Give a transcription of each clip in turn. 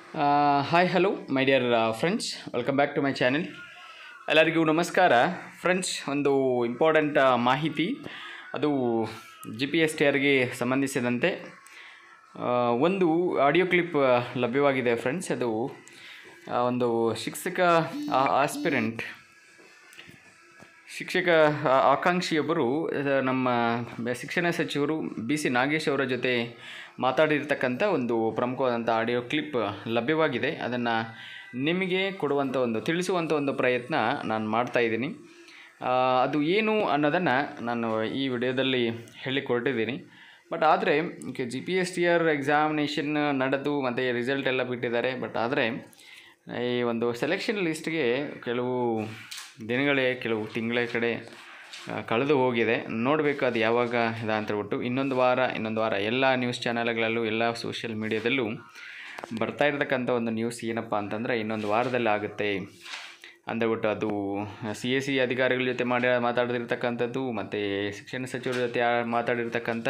hi hello my dear friends welcome back to my channel ಎಲ್ಲರಿಗೂ ನಮಸ್ಕಾರ friends ಒಂದು important ಮಾಹಿತಿ ಅದು ಜಿ ಪಿ ಎಸ್ ಟಿ ಆರ್ಗೆ ಸಂಬಂಧಿಸಿದಂತೆ ಆ, ಒಂದು ಆಡಿಯೋ ಕ್ಲಿಪ್ ಲಭ್ಯವಾಗಿದೆ ಫ್ರೆಂಡ್ಸ್ ಅದು ಆ, ಒಂದು ಶಿಕ್ಷಕ ಆಸ್ಪಿರೆಂಟ್ ಶಿಕ್ಷಕ ಆ- ಆಕಾಂಕ್ಷಿಯೊಬ್ಬರು ಆ, ನಮ್ಮ ಬ- ಶಿಕ್ಷಣ ಸಚಿವರು ಬಿ ಸಿ ನಾಗೇಶ್ ಅವರ ಜೊತೆ ಮಾತಾಡಿರ್ತಕ್ಕಂಥ ಒಂದು ಪ್ರಮುಖವಾದಂಥ ಆಡಿಯೋ ಕ್ಲಿಪ್ ಲಭ್ಯವಾಗಿದೆ ಅದನ್ನು ನಿಮಗೆ ಕೊಡುವಂಥ ಒಂದು ತಿಳಿಸುವಂಥ ಒಂದು ಪ್ರಯತ್ನ ನಾನು ಮಾಡ್ತಾ ಇದ್ದೀನಿ ಆ, ಅದು ಏನು ಅನ್ನೋದನ್ನು ನಾನು ಈ ವಿಡಿಯೋದಲ್ಲಿ ಹೇಳಿಕೊಟ್ಟಿದ್ದೀನಿ ಬಟ್ ಆದರೆ G P S T R examination ನಡೆದು ಮತ್ತು ರಿಸಲ್ಟ್ ಎಲ್ಲ ಬಿಟ್ಟಿದ್ದಾರೆ ಬಟ್ ಆದರೆ ಈ ಒಂದು ಸೆಲೆಕ್ಷನ್ ಲಿಸ್ಟ್ಗೆ ಕೆಲವು ದಿನಗಳೇ ಕೆಲವು ತಿಂಗಳ ಕಡೆ ಆ, ಕಳೆದು ಹೋಗಿದೆ ನೋಡಬೇಕು ಅದು ಯಾವಾಗ ಇದೆ ಅಂತ ಹೇಳ್ಬಿಟ್ಟು ಇನ್ನೊಂದು ವಾರ ಇನ್ನೊಂದು ವಾರ ಎಲ್ಲ ನ್ಯೂಸ್ ಚಾನಲ್ಗಳಲ್ಲೂ ಎಲ್ಲ ಸೋಷಿಯಲ್ ಮೀಡಿಯಾದಲ್ಲೂ ಬರ್ತಾ ಇರತಕ್ಕಂಥ ಒಂದು ನ್ಯೂಸ್ ಏನಪ್ಪ ಅಂತಂದರೆ ಇನ್ನೊಂದು ವಾರದಲ್ಲಿ ಆಗುತ್ತೆ ಅಂದ್ಬಿಟ್ಟು ಅದು ಸಿ ಎಸ್ ಸಿ ಅಧಿಕಾರಿಗಳ ಜೊತೆ ಮಾಡಿ ಮಾತಾಡಿರ್ತಕ್ಕಂಥದ್ದು ಮತ್ತು ಶಿಕ್ಷಣ ಸಚಿವರ ಜೊತೆ ಆ- ಮಾತಾಡಿರ್ತಕ್ಕಂಥ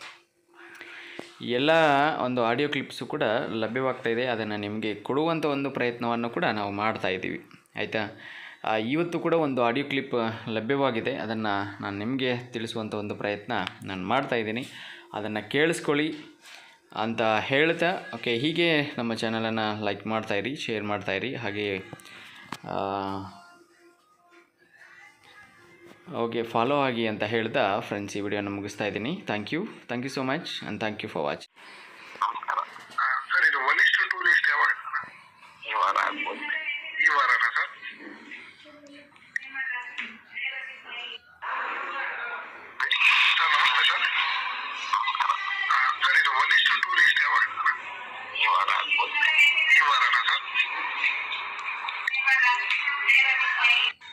ಎಲ್ಲ ಒಂದು ಆಡಿಯೋ ಕ್ಲಿಪ್ಸು ಕೂಡ ಲಭ್ಯವಾಗ್ತಾ ಇದೆ ಅದನ್ನು ನಿಮಗೆ ಕೊಡುವಂಥ ಒಂದು ಪ್ರಯತ್ನವನ್ನು ಕೂಡ ನಾವು ಮಾಡ್ತಾ ಇದ್ದೀವಿ ಆಯಿತಾ ಆ, ಇವತ್ತು ಕೂಡ ಒಂದು ಆಡಿಯೋ ಕ್ಲಿಪ್ ಲಭ್ಯವಾಗಿದೆ ಅದನ್ನು ನಾನು ನಿಮಗೆ ತಿಳಿಸುವಂಥ ಒಂದು ಪ್ರಯತ್ನ ನಾನು ಮಾಡ್ತಾ ಇದ್ದೀನಿ ಅದನ್ನು ಕೇಳಿಸ್ಕೊಳ್ಳಿ ಅಂತ ಹೇಳ್ತಾ ಓಕೆ ಹೀಗೆ ನಮ್ಮ ಚಾನಲನ್ನು ಲೈಕ್ ಮಾಡ್ತಾಯಿರಿ ಶೇರ್ ಮಾಡ್ತಾಯಿರಿ ಹಾಗೆ ಆ, ಓಕೆ ಫಾಲೋ ಆಗಿ ಅಂತ ಹೇಳ್ತಾ ಫ್ರೆಂಡ್ಸ್ ಈ ವಿಡಿಯೋನ ಮುಗಿಸ್ತಾ ಇದ್ದೀನಿ thank you thank you so much and thank you for watch sir ಇದು ಒನ್ ಇಷ್ಟು ಟೂ ಲಿಸ್ಟ್ ಯಾವಾಗ ಈ ವಾರ ಆಗ್ಬೋದು ಈ ವಾರನಾ ಸರ್ ಸರ್ ನಮಸ್ತೆ ಸರ್ ಆ, ಸರ್ ಇದು ಒನ್ ಇಷ್ಟು ಟೂ ಲಿಸ್ಟ್ ಯಾವಾಗ ಈ ವಾರ ಆಗ್ಬೋದು ಈ ವಾರನಾ ಸರ್